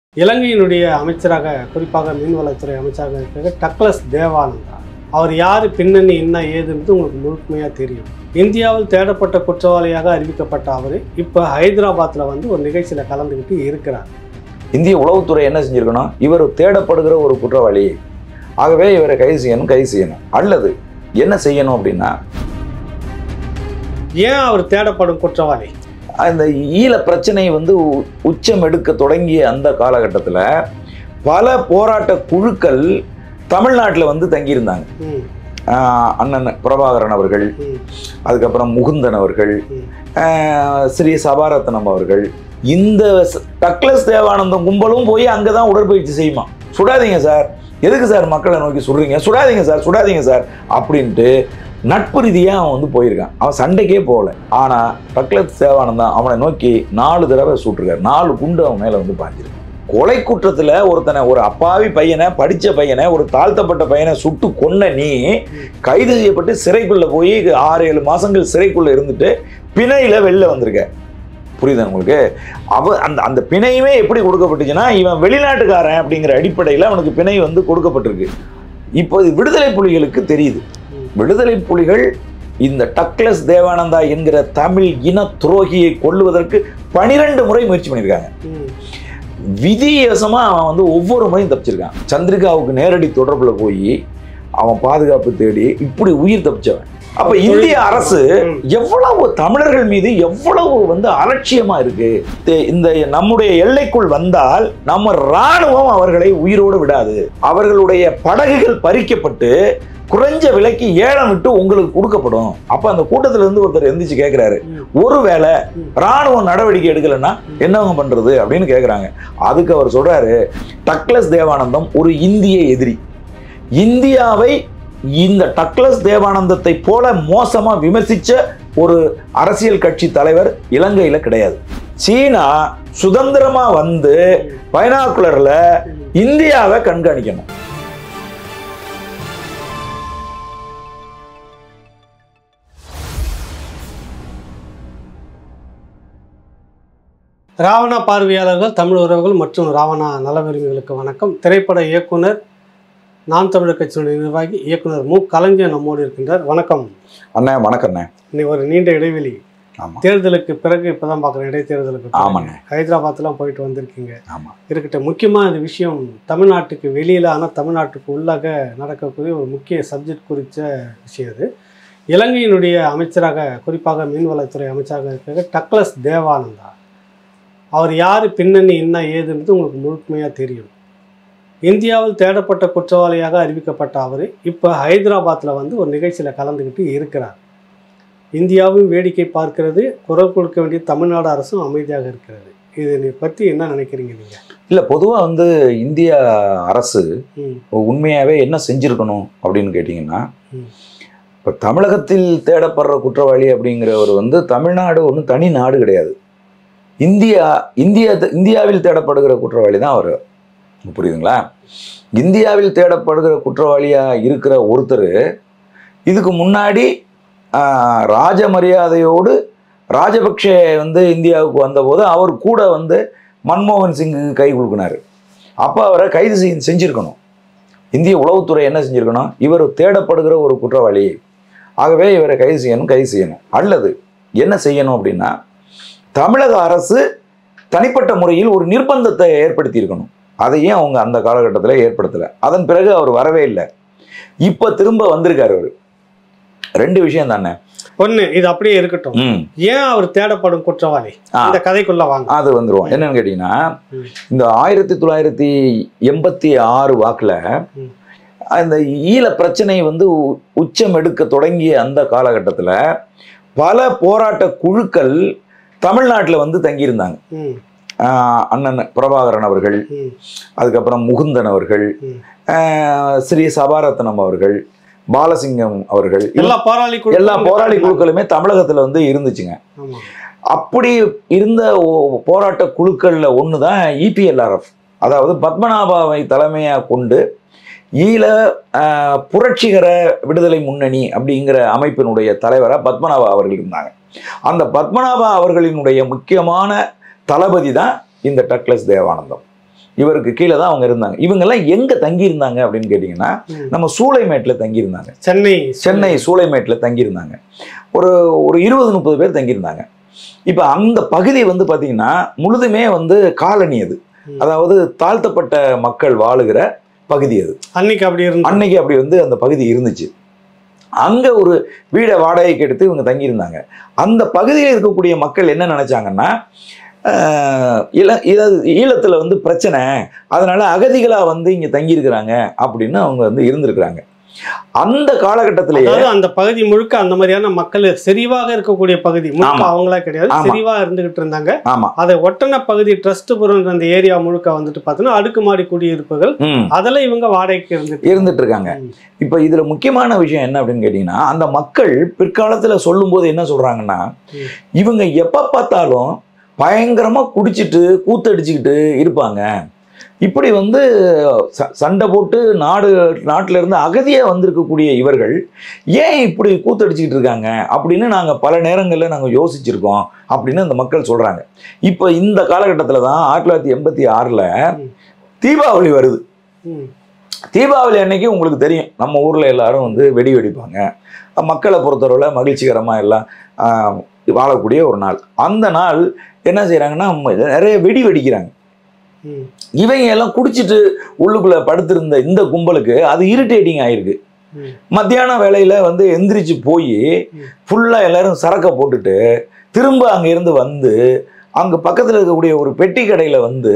இலங்கையினுடைய அமைச்சராக குறிப்பாக மீன்வளத்துறை அமைச்சராக இருக்கிற டக்ளஸ் தேவானந்தா அவர் யார் பின்னணி என்ன ஏதுன்றது உங்களுக்கு முழுமையாக தெரியும் இந்தியாவில் தேடப்பட்ட குற்றவாளியாக அறிவிக்கப்பட்ட அவர் இப்போ ஹைதராபாத்தில் வந்து ஒரு நிகழ்ச்சியில் கலந்துக்கிட்டு இருக்கிறார் இந்திய உளவுத்துறை என்ன செஞ்சிருக்கணும் இவர் தேடப்படுகிற ஒரு குற்றவாளி ஆகவே இவரை கைது செய்யணும் கைது செய்யணும் அல்லது என்ன செய்யணும் அப்படின்னா ஏன் அவர் தேடப்படும் குற்றவாளி அந்த ஈழ பிரச்சனை வந்து உ- உச்சம் எடுக்க தொடங்கிய அந்த காலகட்டத்தில் பல போராட்ட குழுக்கள் தமிழ்நாட்டில் வந்து தங்கியிருந்தாங்க ம் ஆஹ் அண்ணன் பிரபாகரன் அவர்கள் ம் அதுக்கப்புறம் முகுந்தன் அவர்கள் ம். ஆஹ் ஸ்ரீ சபாரத்னம் அவர்கள் இந்த ச- டக்ளஸ் தேவானந்தம் கும்பலும் போய் அங்கே தான் உடற்பயிற்சி செய்யுமா சுடாதீங்க சார் எதுக்கு சார் மக்களை நோக்கி சுடுறீங்க சுடாதீங்க சார் சுடாதீங்க சார் அப்படின்ட்டு நட்பு ரீதியாக அவன் வந்து போயிருக்கான் அவன் சண்டைக்கே போகல ஆனால் டக்ளஸ் தேவானந்தம் அவனை நோக்கி நாலு தடவை சுட்டிருக்காரு நாலு குண்டு அவன் மேலே வந்து பாஞ்சிருக்கு கொலை குற்றத்தில் ஒருத்தனை ஒரு அப்பாவி பையனை படித்த பையனை ஒரு தாழ்த்தப்பட்ட பையனை சுட்டு கொன்ன நீ கைது செய்யப்பட்டு சிறைக்குள்ள போய் ஆறு ஏழு மாசங்கள் சிறைக்குள்ள இருந்துட்டு பிணையில வெளில வந்திருக்க புரியுதா உங்களுக்கு அவ அந்த அந்த பிணையுமே எப்படி கொடுக்கப்பட்டுச்சுன்னா இவன் வெளிநாட்டுக்காரன் அப்படிங்கிற அடிப்படையில் அவனுக்கு பிணை வந்து கொடுக்கப்பட்டிருக்கு இப்போ இது விடுதலை புலிகளுக்கு தெரியுது ம். விடுதலை புலிகள் இந்த டக்ளஸ் தேவானந்தா என்கிற தமிழ் இன துரோகியை கொல்லுவதற்கு பனிரெண்டு முறை முயற்சி பண்ணியிருக்காங்க ம் விதிவசமா அவன் வந்து ஒவ்வொரு முறையும் தப்பிச்சிருக்கான் சந்திரிகாவுக்கு நேரடி தொடர்புல போய் அவன் பாதுகாப்பு தேடி இப்படி உயிர் தப்பிச்சவன் அப்ப இந்திய அரசு ம். எவ்வளவு தமிழர்கள் மீது எவ்வளவு வந்து அலட்சியமா இருக்கு தே- இந்த நம்முடைய எல்லைக்குள் வந்தால் நம்ம ராணுவம் அவர்களை உயிரோடு விடாது அவர்களுடைய படகுகள் பறிக்கப்பட்டு குறைஞ்ச விலைக்கு ஏலம் விட்டு உங்களுக்கு கொடுக்கப்படும் அப்ப அந்த கூட்டத்துல இருந்து ஒருத்தர் எந்திரிச்சு கேக்குறாரு ம். ஒருவேளை ராணுவம் நடவடிக்கை எடுக்கலைன்னா என்னவங்க பண்றது அப்படின்னு கேக்குறாங்க அதுக்கு அவர் சொல்றாரு டக்ளஸ் தேவானந்தம் ஒரு இந்திய எதிரி இந்தியாவை இந்த டக்ளஸ் தேவானந்தத்தை போல மோசமா விமர்சிச்ச ஒரு அரசியல் கட்சி தலைவர் இலங்கையில கிடையாது சீனா சுதந்திரமா வந்து பைனாக்குலர்ல இந்தியாவை கண்காணிக்கணும் ராவணா பார்வையாளர்கள் தமிழ் உறவுகள் மற்றும் ராவணா நலவிரும்பிகளுக்கு வணக்கம் திரைப்பட இயக்குனர் நாம் தமிழர் கட்சியினுடைய நிர்வாகி இயக்குனர் மு கலைஞர் நம்மோடு இருக்கின்றார் வணக்கம் அண்ணே வணக்கண்ணே இன்னைக்கு ஒரு நீண்ட இடைவெளி ஆமா தேர்தலுக்கு பிறகு இப்பதான் பார்க்குறேன் இடைத்தேர்தலுக்கு பிறகு. ஆமாண்ணே ஹைதராபாத்லாம் போயிட்டு வந்திருக்கீங்க ஆமா இருக்கட்டும் முக்கியமாக இந்த விஷயம் தமிழ்நாட்டுக்கு வெளியில் ஆனால் தமிழ்நாட்டுக்கு உள்ளாக நடக்கக்கூடிய ஒரு முக்கிய சப்ஜெக்ட் குறித்த விஷயம் இது இலங்கையினுடைய அமைச்சராக குறிப்பாக மீன்வளத்துறை அமைச்சராக இருக்கிற டக்ளஸ் தேவானந்தா அவர் யார் பின்னணி என்ன ஏதுன்றது உங்களுக்கு முழுமையாக தெரியும் இந்தியாவில் தேடப்பட்ட குற்றவாளியாக அறிவிக்கப்பட்ட அவர் இப்போ ஹைதராபாத்தில் வந்து ஒரு நிகழ்ச்சியில் கலந்துக்கிட்டு இருக்கிறார் இந்தியாவும் வேடிக்கை பார்க்கிறது குரல் கொடுக்க வேண்டிய தமிழ்நாடு அரசும் அமைதியாக இருக்கிறது இது பற்றி என்ன நினைக்கிறீங்க நீங்கள் இல்ல பொதுவா வந்து இந்திய அரசு ம் உண்மையாவே என்ன செஞ்சிருக்கணும் அப்படின்னு கேட்டிங்கன்னா ம். இப்போ தமிழகத்தில் தேடப்படுற குற்றவாளி அப்படிங்கிறவர் வந்து தமிழ்நாடு ஒன்றும் தனி நாடு கிடையாது இந்தியா இந்தியா இந்தியாவில் தேடப்படுகிற குற்றவாளி தான் அவர் புரியுதுங்களா இந்தியாவில் தேடப்படுகிற குற்றவாளியாக இருக்கிற ஒருத்தர் இதுக்கு முன்னாடி ஆஹ், ராஜ மரியாதையோடு ராஜபக்ஷே வந்து இந்தியாவுக்கு வந்தபோது அவர் கூட வந்து மன்மோகன் சிங்குக்கு கை கொடுக்கினார் அப்போ அவரை கைது செய் செஞ்சிருக்கணும் இந்திய உளவுத்துறை என்ன செஞ்சிருக்கணும் இவர் தேடப்படுகிற ஒரு குற்றவாளி ஆகவே இவரை கைது செய்யணும் கைது செய்யணும் அல்லது என்ன செய்யணும் அப்படின்னா தமிழக அரசு தனிப்பட்ட முறையில் ஒரு நிர்பந்தத்தை ஏற்படுத்தி இருக்கணும் அதையும் அவங்க அந்த காலகட்டத்தில் ஏற்படுத்தலை அதன் பிறகு அவர் வரவே இல்லை இப்போ திரும்ப வந்திருக்காரு அவர் ரெண்டு விஷயம் தானே ஒன்று இது அப்படியே இருக்கட்டும் ம் ஏன் அவர் தேடப்படும் குற்றவாளி ஆ. இந்த கதைக்குள்ள வாங்க அது வந்துருவோம் என்னன்னு கேட்டிங்கன்னா ம். இந்த ஆயிரத்தி தொள்ளாயிரத்தி எண்பத்தி ஆறு வாக்கில் ம். அந்த ஈழ பிரச்சனை வந்து உ- உச்சம் எடுக்க தொடங்கிய அந்த காலகட்டத்தில் பல போராட்ட குழுக்கள் தமிழ்நாட்டில் வந்து தங்கியிருந்தாங்க ம் ஆஹ் அண்ணன் பிரபாகரன் அவர்கள் ம் அதுக்கப்புறம் முகுந்தன் அவர்கள் ம். ஆஹ் ஸ்ரீ சபாரத்னம் அவர்கள் பாலசிங்கம் அவர்கள் எல்லா போராளி குழு எல்லா போராளி குழுக்களுமே தமிழகத்தில் வந்து இருந்துச்சுங்க ஆமா அப்படி இருந்த ஒ- போராட்ட குழுக்களில் ஒன்று தான் இபிஎல்ஆர்எஃப் அதாவது பத்மநாபாவை தலைமையாக கொண்டு ஈழ ஆஹ், புரட்சிகர விடுதலை முன்னணி அப்படிங்கிற அமைப்பினுடைய தலைவராக பத்மநாபா அவர்கள் இருந்தாங்க அந்த பத்மநாபா அவர்களினுடைய முக்கியமான தளபதி தான் இந்த டக்ளஸ் தேவானந்தம் இவருக்கு கீழே தான் அவங்க இருந்தாங்க இவங்கெல்லாம் எங்க தங்கி இருந்தாங்க அப்படின்னு கேட்டிங்கன்னா ம். நம்ம சூளைமேட்ல தங்கி இருந்தாங்க சென்னை சென்னை சூளைமேட்டில் தங்கியிருந்தாங்க ஒரு ஒரு இருபது முப்பது பேர் தங்கியிருந்தாங்க இப்போ அந்த பகுதி வந்து பார்த்தீங்கன்னா முழுதுமே வந்து காலனி அது ம். அதாவது தாழ்த்தப்பட்ட மக்கள் வாழுகிற பகுதி அது அன்னைக்கு அப்படி இருந்து அன்னைக்கு அப்படி வந்து அந்த பகுதி இருந்துச்சு அங்கே ஒரு வீடை வாடகைக்கு எடுத்து இவங்க தங்கியிருந்தாங்க அந்த பகுதியில் இருக்கக்கூடிய மக்கள் என்ன நினச்சாங்கன்னா ஆஹ், இள இதாவது ஈழத்தில் வந்து பிரச்சனை அதனால அகதிகளாக வந்து இங்கே தங்கியிருக்கிறாங்க அப்படின்னு அவங்க வந்து இருந்திருக்கிறாங்க அந்த காலகட்டத்திலேயே அதாவது அந்த பகுதி முழுக்க அந்த மாதிரியான மக்கள் செறிவாக இருக்கக்கூடிய பகுதி முழுக்க ஆமா. அவங்களா கிடையாது ஆமா. செறிவா இருந்துகிட்டு இருந்தாங்க ஆமாம் அதை ஒட்டன பகுதி ட்ரஸ்ட்புரம் அந்த ஏரியா முழுக்க வந்துட்டு பார்த்தீங்கன்னா அடுக்குமாடி குடியிருப்புகள் ம் அதில் இவங்க வாடகைக்கு இருந்துட்டு இருந்துட்டு இருக்காங்க ம். இப்போ இதுல முக்கியமான விஷயம் என்ன அப்படின்னு கேட்டிங்கன்னா அந்த மக்கள் பிற்காலத்துல சொல்லும்போது என்ன சொல்றாங்கன்னா ம். இவங்க எப்ப பார்த்தாலும் பயங்கரமா குடிச்சிட்டு கூத்தடிச்சுக்கிட்டு இருப்பாங்க இப்படி வந்து ச- சண்டை போட்டு நாடு நாட்டில இருந்து அகதியா வந்திருக்கக்கூடிய இவர்கள் ஏன் இப்படி கூத்தடிச்சுக்கிட்டு இருக்காங்க அப்படின்னு நாங்க பல நேரங்களில் நாங்க யோசிச்சிருக்கோம் அப்படின்னு அந்த மக்கள் சொல்றாங்க இப்போ இந்த காலகட்டத்தில் தான் ஆயிரத்தி தொள்ளாயிரத்தி எண்பத்தி ஆறில் ம். தீபாவளி வருது ம். தீபாவளி அன்னைக்கு உங்களுக்கு தெரியும் நம்ம ஊரில் எல்லாரும் வந்து வெடி வெடிப்பாங்க மக்களை பொறுத்தளவில் மகிழ்ச்சிகரமாக எல்லாம் ஆஹ், வாழக்கூடிய ஒரு நாள் அந்த நாள் என்ன செய்கிறாங்கன்னா நிறைய வெடி வெடிக்கிறாங்க ம். இவங்க எல்லாம் குடிச்சிட்டு உள்ளுக்குள்ளே படுத்திருந்த இந்த கும்பலுக்கு அது இரிட்டேட்டிங் ஆயிருக்கு ம். மத்தியான வேலையில் வந்து எந்திரிச்சு போய் ம். ஃபுல்லாக எல்லாரும் சரக்கை போட்டுட்டு திரும்ப அங்கேருந்து வந்து அங்கே பக்கத்தில் இருக்கக்கூடிய ஒரு பெட்டி கடையில் வந்து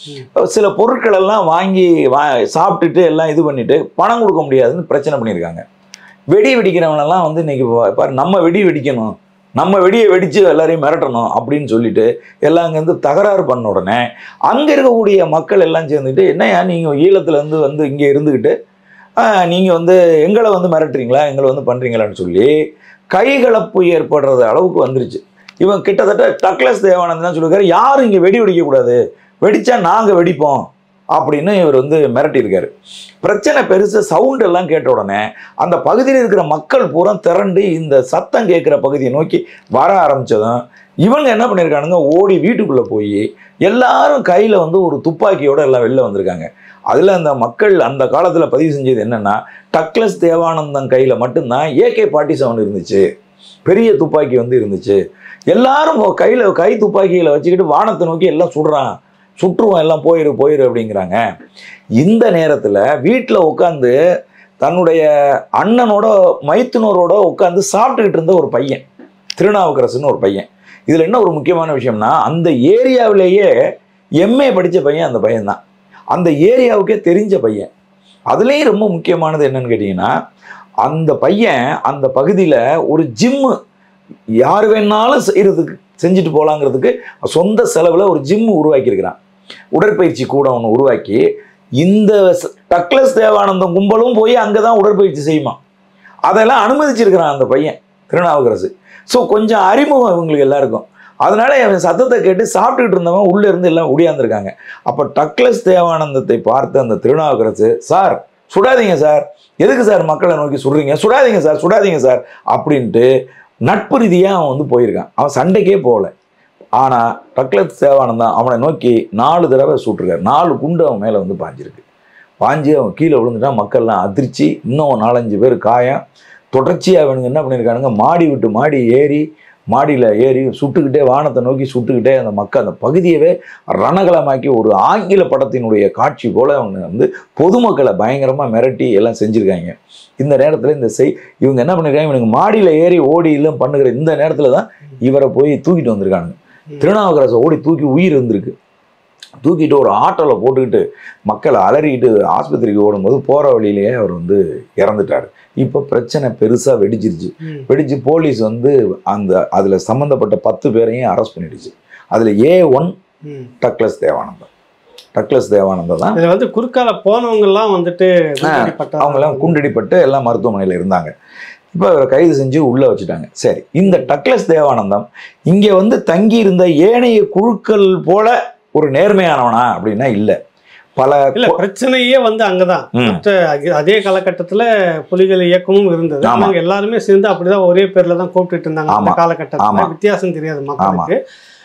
சில பொருட்கள் எல்லாம் வாங்கி வா சாப்பிட்டுட்டு எல்லாம் இது பண்ணிட்டு பணம் கொடுக்க முடியாதுன்னு பிரச்சனை பண்ணியிருக்காங்க வெடி வெடிக்கிறவனெல்லாம் வந்து இன்னைக்கு பா- பாரு நம்ம வெடி வெடிக்கணும் நம்ம வெடியை வெடித்து எல்லாரையும் மிரட்டணும் அப்படின்னு சொல்லிட்டு எல்லாம் அங்கேருந்து தகராறு பண்ண உடனே அங்கே இருக்கக்கூடிய மக்கள் எல்லாம் சேர்ந்துட்டு என்னையா நீங்கள் ஈழத்துலேருந்து வந்து இங்கே இருந்துக்கிட்டு நீங்கள் வந்து எங்களை வந்து மிரட்டுறீங்களா எங்களை வந்து பண்ணுறீங்களான்னு சொல்லி கைகலப்பு ஏற்படுறது அளவுக்கு வந்துருச்சு இவன் கிட்டத்தட்ட டக்ளஸ் தேவானந்த் தான் சொல்லியிருக்காரு யாரும் இங்கே வெடி வெடிக்கக்கூடாது வெடிச்சா நாங்கள் வெடிப்போம் அப்படின்னு இவர் வந்து மிரட்டியிருக்காரு பிரச்சனை பெருசு சவுண்ட் எல்லாம் கேட்ட உடனே அந்த பகுதியில் இருக்கிற மக்கள் பூரா திரண்டு இந்த சத்தம் கேட்குற பகுதியை நோக்கி வர ஆரம்பிச்சதும் இவங்க என்ன பண்ணியிருக்கானுங்க ஓடி வீட்டுக்குள்ளே போய் எல்லாரும் கையில் வந்து ஒரு துப்பாக்கியோட எல்லாம் வெளில வந்திருக்காங்க அதில் அந்த மக்கள் அந்த காலத்தில் பதிவு செஞ்சது என்னென்னா டக்ளஸ் தேவானந்தம் கையில் மட்டும்தான் ஏகே ஃபார்ட்டி செவன் இருந்துச்சு பெரிய துப்பாக்கி வந்து இருந்துச்சு எல்லாரும் கையில் கை துப்பாக்கிகளை வச்சுக்கிட்டு வானத்தை நோக்கி எல்லாம் சுடுறான் சுற்றுவோம் எல்லாம் போயிரு போயிரு அப்படிங்கிறாங்க இந்த நேரத்தில் வீட்டில் உட்காந்து தன்னுடைய அண்ணனோட மைத்துனரோட உட்காந்து சாப்பிட்டுக்கிட்டு இருந்த ஒரு பையன் திருநாவுக்கரசுன்னு ஒரு பையன் இதில் என்ன ஒரு முக்கியமான விஷயம்னா அந்த ஏரியாவிலேயே எம்ஏ படித்த பையன் அந்த பையன்தான் அந்த ஏரியாவுக்கே தெரிஞ்ச பையன் அதுலேயும் ரொம்ப முக்கியமானது என்னன்னு கேட்டிங்கன்னா அந்த பையன் அந்த பகுதியில் ஒரு ஜிம்மு யார் வேணாலும் செய்கிறதுக்கு செஞ்சுட்டு போகலாங்கிறதுக்கு சொந்த செலவில் ஒரு ஜிம் உருவாக்கியிருக்கிறான் உடற்பயிற்சி கூட ஒன்று உருவாக்கி இந்த ச- டக்ளஸ் தேவானந்தம் கும்பலும் போய் அங்கே தான் உடற்பயிற்சி செய்யுமா அதெல்லாம் அனுமதிச்சிருக்கிறான் அந்த பையன் திருநாவுக்கரசு ஸோ கொஞ்சம் அறிமுகம் இவங்களுக்கு எல்லாருக்கும் அதனால அவன் சத்தத்தை கேட்டு சாப்பிட்டுக்கிட்டு இருந்தவன் உள்ளே இருந்து எல்லாம் ஒடியாந்துருக்காங்க அப்போ டக்ளஸ் தேவானந்தத்தை பார்த்து அந்த திருநாவுக்கரசு சார் சுடாதீங்க சார் எதுக்கு சார் மக்களை நோக்கி சுடுறீங்க சுடாதீங்க சார் சுடாதீங்க சார் அப்படின்ட்டு நட்பு ரீதியாக அவன் வந்து போயிருக்கான் அவன் சண்டைக்கே போகல ஆனால் டக்ளஸ் தேவானந்தம் அவனை நோக்கி நாலு தடவை சுட்டிருக்காரு நாலு குண்டு அவன் மேலே வந்து பாஞ்சிருக்கு பாஞ்சு அவன் கீழே விழுந்துட்டான் மக்கள்லாம் அதிர்ச்சி இன்னும் ஒரு நாலஞ்சு பேர் காயம் தொடர்ச்சியாக அவனுங்க என்ன பண்ணியிருக்கானுங்க மாடி விட்டு மாடி ஏறி மாடியில் ஏறி சுட்டுக்கிட்டே வானத்தை நோக்கி சுட்டுக்கிட்டே அந்த மக்கள் அந்த பகுதியவே ரணகலமாக்கி ஒரு ஆங்கில படத்தினுடைய காட்சி போல அவங்க வந்து பொதுமக்களை பயங்கரமாக மிரட்டி எல்லாம் செஞ்சுருக்காங்க இந்த நேரத்தில் இந்த செய் இவங்க என்ன பண்ணியிருக்காங்க இவனுக்கு மாடியில் ஏறி ஓடி எல்லாம் பண்ணுகிற இந்த நேரத்தில் தான் இவரை போய் தூக்கிட்டு வந்திருக்கானுங்க திருநாவுக்கரசை ஓடி தூக்கி உயிர் இருந்திருக்கு தூக்கிட்டு ஒரு ஆட்டோவில் போட்டுக்கிட்டு மக்களை அலறிக்கிட்டு ஆஸ்பத்திரிக்கு ஓடும்போது போகிற வழியிலேயே அவர் வந்து இறந்துட்டார் இப்போ பிரச்சனை பெருசாக வெடிச்சிருச்சு ம். வெடிச்சு போலீஸ் வந்து அந்த அதில் சம்மந்தப்பட்ட பத்து பேரையும் அரெஸ்ட் பண்ணிடுச்சு அதில் ஏ ஒன் ம். டக்ளஸ் தேவானந்தம் டக்ளஸ் தேவானந்தம் தான் இதுல வந்து குறுக்கால போனவங்க எல்லாம் வந்துட்டு குண்டடிப்பட்டாங்க. அவங்கெல்லாம் குண்டடிப்பட்டு எல்லாம் மருத்துவமனையில் இருந்தாங்க இப்போ அவரை கைது செஞ்சு உள்ளே வச்சுட்டாங்க சரி இந்த டக்ளஸ் தேவானந்தம் இங்கே வந்து தங்கி இருந்த ஏனைய குழுக்கள் போல ஒரு நேர்மையானவனா அப்படின்னா இல்லை பல இல்ல பிரச்சனையே வந்து அங்கதான் ம். மற்ற அக- அதே காலகட்டத்துல புலிகள் இயக்கமும் இருந்தது ஆமா. அவங்க எல்லாருமே சேர்ந்து அப்படிதான் ஒரே பேர்ல தான் கூப்பிட்டுட்டு இருந்தாங்க அந்த ஆமா. காலகட்டத்துல ஆமா. வித்தியாசம் தெரியாது மக்களுக்கு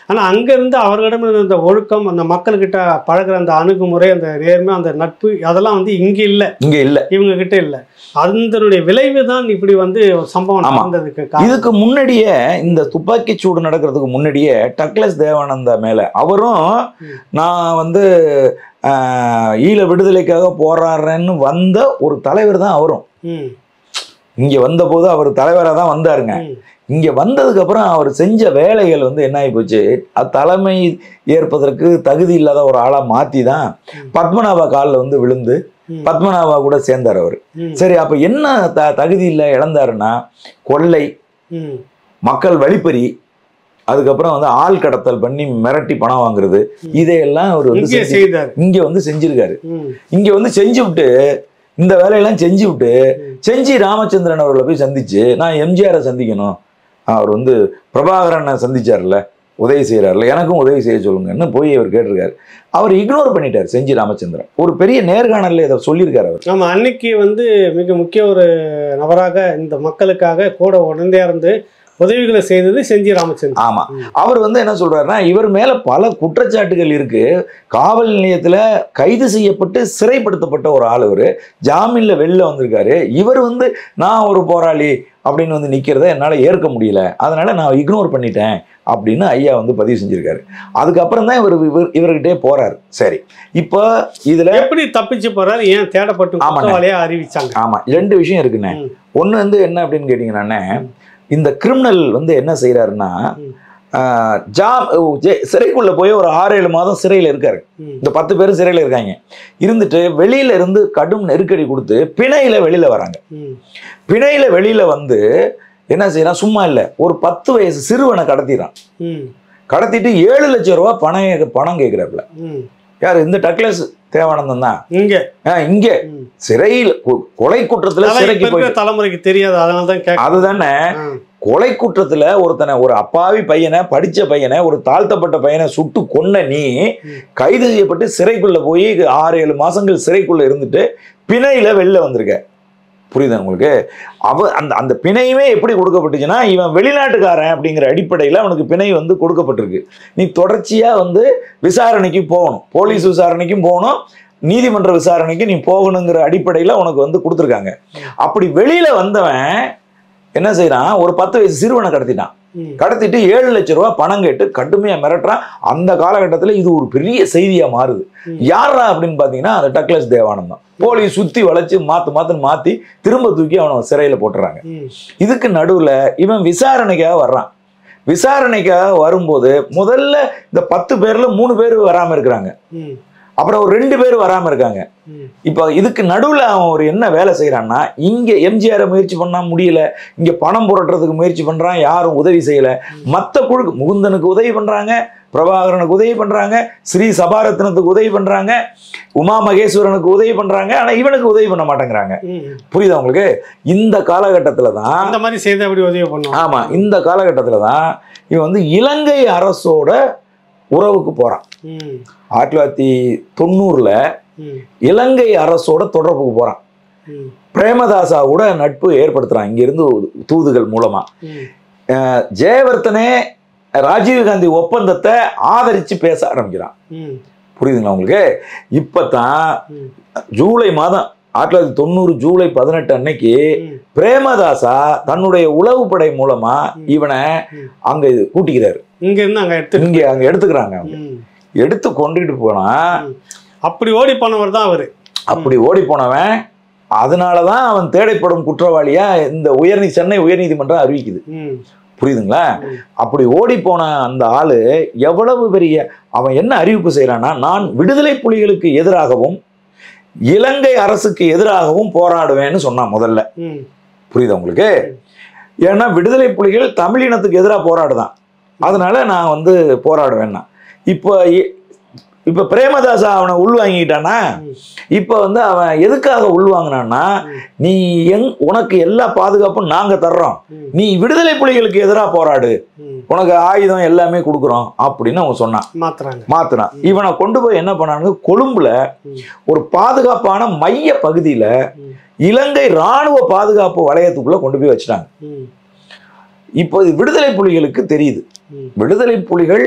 ஆனா அங்க இருந்து அவர்களிடம் இருந்த அந்த ஒழுக்கம் அந்த மக்கள்கிட்ட பழகுற அந்த அணுகுமுறை அந்த நேர்மை அந்த நட்பு அதெல்லாம் வந்து இங்க இல்ல இங்க இல்ல இவங்க கிட்ட இல்ல அதனுடைய விளைவு தான் இப்படி வந்து ஒரு சம்பவம் ஆமா. நடந்ததுக்கு காரணம். இதுக்கு முன்னாடியே இந்த துப்பாக்கி சூடு நடக்கிறதுக்கு முன்னாடியே டக்ளஸ் தேவானந்தா மேல அவரும் ம். நான் வந்து ஆஹ், ஈழ விடுதலைக்காக போராடுறேன்னு வந்த ஒரு தலைவர் தான் அவரும் ம், இங்க வந்தபோது அவர் தலைவராக தான் வந்தாருங்க ம், இங்க வந்ததுக்கு அப்புறம் அவர் செஞ்ச வேலைகள் வந்து என்ன ஆகி போச்சு அது தலைமை ஏற்பதற்கு தகுதி இல்லாத ஒரு ஆளா மாத்தி தான் ம். பத்மநாபா காலில் வந்து விழுந்து ம், பத்மநாபா கூட சேர்ந்தார் அவர் ம், சரி அப்ப என்ன த தகுதி இல்லை இழந்தாருன்னா கொள்ளை ம், மக்கள் வழிப்பறி அதுக்கப்புறம் வந்து ஆள் கடத்தல் பண்ணி மிரட்டி பணம் வாங்குறது இதையெல்லாம் அவர் வந்து இங்கே செஞ்சு- செய்தார் இங்க வந்து செஞ்சிருக்காரு ம், இங்க வந்து செஞ்சு விட்டு இந்த வேலையெல்லாம் செஞ்சு விட்டு ம். செஞ்சி ராமச்சந்திரன் அவர்களை போய் சந்திச்சு நான் எம்ஜிஆரை சந்திக்கணும் அவர் வந்து பிரபாகரனை சந்திச்சார்ல உதவி செய்யறாருல எனக்கும் உதவி செய்ய சொல்லுங்கன்னு போய் அவர் கேட்டிருக்காரு அவர் இக்னோர் பண்ணிட்டார் செஞ்சி ராமச்சந்திரன் ஒரு பெரிய நேர்காணல்ல இதை சொல்லியிருக்காரு அவர் ஆமா அன்னைக்கு வந்து மிக முக்கிய ஒரு நபராக இந்த மக்களுக்காக கூட உடனே இருந்து உதவிகளை செய்தது செஞ்சி ராமச்சந்திரன் ஆமா ம். அவர் வந்து என்ன சொல்றாருன்னா இவர் மேல பல குற்றச்சாட்டுகள் இருக்கு காவல் நிலையத்துல கைது செய்யப்பட்டு சிறைப்படுத்தப்பட்ட ஒரு ஆள் இவர் ஜாமீன்ல வெளில வந்திருக்காரு இவர் வந்து நான் ஒரு போராளி அப்படின்னு வந்து நிக்கிறத என்னால ஏற்க முடியல அதனால நான் இக்னோர் பண்ணிட்டேன் அப்படின்னு ஐயா வந்து பதிவு செஞ்சிருக்காரு அதுக்கப்புறம் தான் இவர் இவர் இவர்கிட்டே போறாரு சரி இப்போ இதுல எப்படி தப்பிச்சு போறாரு ஏன் தேடப்பட்டு ஆமாண்ணே. குற்றவாளியா அறிவிச்சாங்க ஆமா ரெண்டு விஷயம் இருக்குண்ணே ம். ஒண்ணு வந்து என்ன அப்படின்னு கேட்டீங்கன்னா ம். இந்த கிரிமினல் வந்து என்ன செய்யறாருன்னா ம். ஆஹ், ஜாம் ஓ, ஜெ- சிறைக்குள்ள போய் ஒரு ஆறு ஏழு மாதம் சிறையில் இருக்காரு ம், இந்த பத்து பேர் சிறையில் இருக்காங்க இருந்துட்டு வெளியில இருந்து கடும் நெருக்கடி கொடுத்து பிணையில வெளியில வராங்க ம், பிணையில வெளியில வந்து என்ன செய்யறான் சும்மா இல்ல ஒரு பத்து வயசு சிறுவனை கடத்திடுறான் ம், கடத்திட்டு ஏழு லட்சம் ரூபாய் பணம் பணம் கேட்கிறாப்புல ம். யார் இந்த டக்ளஸ் தேவானந்தம் தான் இங்க ஆஹ், இங்க ம். சிறையில் கொ- கொலை குற்றத்துல அதான் சிறைக்கு இப்ப போய் இருக்கிற தலைமுறைக்கு தெரியாது அதனால தான் கேட்க அதுதானே கொலை குற்றத்துல ஒருத்தனை ஒரு அப்பாவி பையனை படிச்ச பையனை ஒரு தாழ்த்தப்பட்ட பையனை சுட்டு கொன்ன நீ ம். கைது செய்யப்பட்டு சிறைக்குள்ள போய் ஆறு ஏழு மாசங்கள் சிறைக்குள்ள இருந்துட்டு பிணையில வெளில வந்திருக்க புரியுதா உங்களுக்கு அவ அந்த அந்த பிணையுமே எப்படி கொடுக்கப்பட்டுச்சுன்னா இவன் வெளிநாட்டுக்காரன் அப்படிங்கிற அடிப்படையில் அவனுக்கு பிணை வந்து கொடுக்கப்பட்டிருக்கு நீ தொடர்ச்சியா வந்து விசாரணைக்கு போகணும் போலீஸ் விசாரணைக்கும் போகணும் நீதிமன்ற விசாரணைக்கு நீ போகணுங்கிற அடிப்படையில் உனக்கு வந்து கொடுத்துருக்காங்க அப்படி வெளியில வந்தவன் என்ன செய்றான் ஒரு பத்து வயசு சிறுவனை கடத்திட்டான் ம், கடத்திட்டு ஏழு லட்ச ரூபா பணம் கேட்டு கடுமையா மிரட்டுறான் அந்த காலகட்டத்தில் இது ஒரு பெரிய செய்தியா மாறுது ம். யாரா அப்படின்னு பாத்தீங்கன்னா அந்த டக்ளஸ் தேவானந்தம் போலீஸ் சுத்தி வளைச்சு மாத்து மாத்துன்னு மாத்தி திரும்ப தூக்கி அவனை சிறையில போட்டுறாங்க ம், இதுக்கு நடுவுல இவன் விசாரணைக்காக வர்றான் விசாரணைக்காக வரும்போது முதல்ல இந்த பத்து பேர்ல மூணு பேர் வராம இருக்கிறாங்க ம், அப்புறம் ஒரு ரெண்டு பேர் வராம இருக்காங்க ம். இப்போ இதுக்கு நடுவுல அவன் ஒரு என்ன வேலை செய்யறான்னா இங்க எம்ஜிஆரை முயற்சி பண்ணா முடியல இங்க பணம் புரட்டுறதுக்கு முயற்சி பண்றான் யாரும் உதவி செய்யல மத்த குழுக்கு முகுந்தனுக்கு உதவி பண்றாங்க பிரபாகரனுக்கு உதவி பண்றாங்க ஸ்ரீ சபாரத்னத்துக்கு உதவி பண்றாங்க உமா மகேஸ்வரனுக்கு உதவி பண்றாங்க ஆனா இவனுக்கு உதவி பண்ண மாட்டேங்கிறாங்க ம். புரியுதா உங்களுக்கு இந்த காலகட்டத்துல தான் அந்த மாதிரி செய்து அப்படி உதவி பண்ணுவோம் ஆமா இந்த காலகட்டத்துல தான் இவன் வந்து இலங்கை அரசோட உறவுக்கு போறான் ம், ஆயிரத்தி தொள்ளாயிரத்தி தொண்ணூறுல ம், இலங்கை அரசோட தொடர்புக்கு போறான் ம், பிரேமதாசா கூட நட்பு ஏற்படுத்துறான் இங்கிருந்து தூதுகள் மூலமா ம். அஹ் ஜெயவர்த்தனே ராஜீவ்காந்தி ஒப்பந்தத்தை ஆதரிச்சு பேச ஆரம்பிக்கிறான் ம், புரியுதுங்களா உங்களுக்கு இப்பதான் ம், ஜூலை மாதம் ஆயிரத்தி தொள்ளாயிரத்தி தொண்ணூறு ஜூலை பதினெட்டு அன்னைக்கு ம். பிரேமதாசா தன்னுடைய உளவுப்படை மூலமா இவனை ம். அங்க கூட்டிக்கிறாரு இங்க இருந்து அங்க எடுத்து இங்க அங்க எடுத்துக்கிறாங்க அவங்க. ம். எடுத்து கொண்டுகிட்டு போனா அப்படி ஓடி போனவர் தான் அவரு அப்படி ஓடி போனவன் அதனாலதான் அவன் தேடைப்படும் குற்றவாளியா இந்த உயர்நீ சென்னை உயர்நீதிமன்றம் அறிவிக்குது ம், புரியுதுங்களா ம். அப்படி ஓடி போன அந்த ஆளு எவ்வளவு பெரிய அவன் என்ன அறிவிப்பு செய்யறான்னா நான் விடுதலை புலிகளுக்கு எதிராகவும் இலங்கை அரசுக்கு எதிராகவும் போராடுவேன்னு சொன்னான் முதல்ல ம், புரியுதா உங்களுக்கு ஏன்னா விடுதலை புலிகள் தமிழினத்துக்கு எதிராக போராடுதான் அதனால நான் வந்து போராடுவேன்னா இப்போ இ- இப்போ பிரேமதாசா அவனை உள்வாங்கிட்டானா ம். இப்போ வந்து அவன் எதுக்காக உள்வாங்கினான்னா ம். நீ எங் உனக்கு எல்லா பாதுகாப்பும் நாங்க தர்றோம் ம், நீ விடுதலை புலிகளுக்கு எதிராக போராடு ம். உனக்கு ஆயுதம் எல்லாமே கொடுக்குறோம் அப்படின்னு அவன் சொன்னான் மாத்துறாங்க மாத்தினான் இவனை கொண்டு போய் என்ன பண்ணானுங்க கொழும்புல ம். ஒரு பாதுகாப்பான மைய பகுதியில ம். இலங்கை ராணுவ பாதுகாப்பு வளையத்துக்குள்ள கொண்டு போய் வச்சுட்டாங்க ம், இப்போ இது விடுதலை புலிகளுக்கு தெரியுது ம். விடுதலை புலிகள்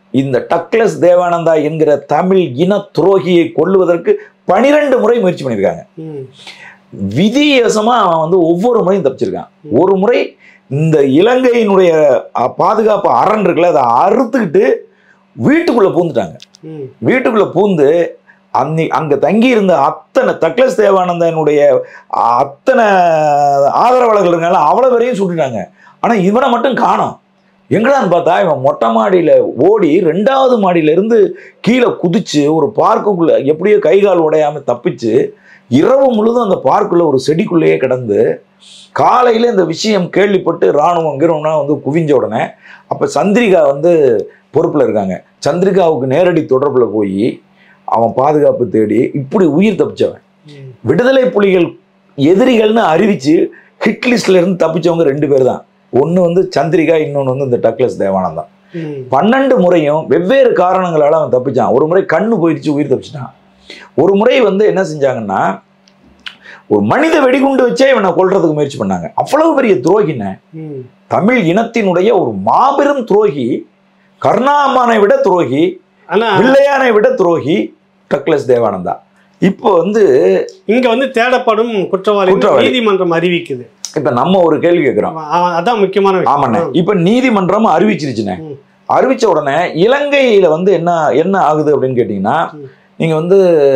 இந்த டக்ளஸ் தேவானந்தா என்கிற தமிழ் இன துரோகியை கொல்லுவதற்கு பனிரெண்டு முறை முயற்சி பண்ணியிருக்காங்க ம் விதிவசமா அவன் வந்து ஒவ்வொரு முறையும் தப்பிச்சிருக்கான் ஒரு முறை இந்த இலங்கையினுடைய அஹ், பாதுகாப்பு அரண் இருக்குல்ல அதை அறுத்துக்கிட்டு வீட்டுக்குள்ள பூந்துட்டாங்க ம் வீட்டுக்குள்ள பூந்து அன்னி அங்க தங்கி இருந்த அத்தனை தக்லஸ் தேவானந்தனுடைய அத்தனை ஆதரவாளர்கள் இருக்காங்க அவ்வளவு பேரையும் சுட்டுட்டாங்க ஆனா இவனை மட்டும் காணோம் எங்கடான்னு பார்த்தா இவன் மொட்டை மாடியில ஓடி ரெண்டாவது மாடியில இருந்து கீழே குதிச்சு ஒரு பார்க்குக்குள்ள எப்படியோ கை கால் உடையாம தப்பிச்சு இரவு முழுதும் அந்த பார்க்குள்ள ஒரு செடிக்குள்ளேயே கிடந்து காலையில இந்த விஷயம் கேள்விப்பட்டு ராணுவம் கீரவனா வந்து குவிஞ்ச உடனே அப்ப சந்திரிகா வந்து பொறுப்புல இருக்காங்க சந்திரிகாவுக்கு நேரடி தொடர்புல போய் அவன் பாதுகாப்பு தேடி இப்படி உயிர் தப்பிச்சவன் ம் விடுதலை புலிகள் எதிரிகள்னு அறிவிச்சு ஹிட் லிஸ்ட்ல இருந்து தப்பிச்சவங்க ரெண்டு பேர் தான் ஒன்று வந்து சந்திரிகா இன்னொன்று வந்து இந்த டக்ளஸ் தேவானந்தம் ம் பன்னெண்டு முறையும் வெவ்வேறு காரணங்களால அவன் தப்பிச்சான் ஒரு முறை கண்ணு போயிடுச்சு உயிர் தப்பிச்சிட்டான் ஒரு முறை வந்து என்ன செஞ்சாங்கன்னா ஒரு மனித வெடிகுண்டு வச்சே இவனை கொல்றதுக்கு முயற்சி பண்ணாங்க அவ்வளவு பெரிய துரோகின ம் தமிழ் இனத்தினுடைய ஒரு மாபெரும் துரோகி கருணாமானை விட துரோகி ஆனா பிள்ளையானை விட துரோகி டக்ளஸ் தேவானந்தா இப்போ வந்து இங்க வந்து தேடப்படும் குற்றவாளி குற்றவாளி. நீதிமன்றம் அறிவிக்குது இப்ப நம்ம ஒரு கேள்வி கேட்கிறோம் ஆமா, ஆ- அதான் முக்கியமான ஆமாண்ணே விஷயம் இப்ப நீதிமன்றம் அறிவிச்சிருச்சுண்ணே ம். அறிவிச்ச உடனே இலங்கையில வந்து என்ன என்ன ஆகுது அப்படின்னு கேட்டீங்கன்னா ம். நீங்க வந்து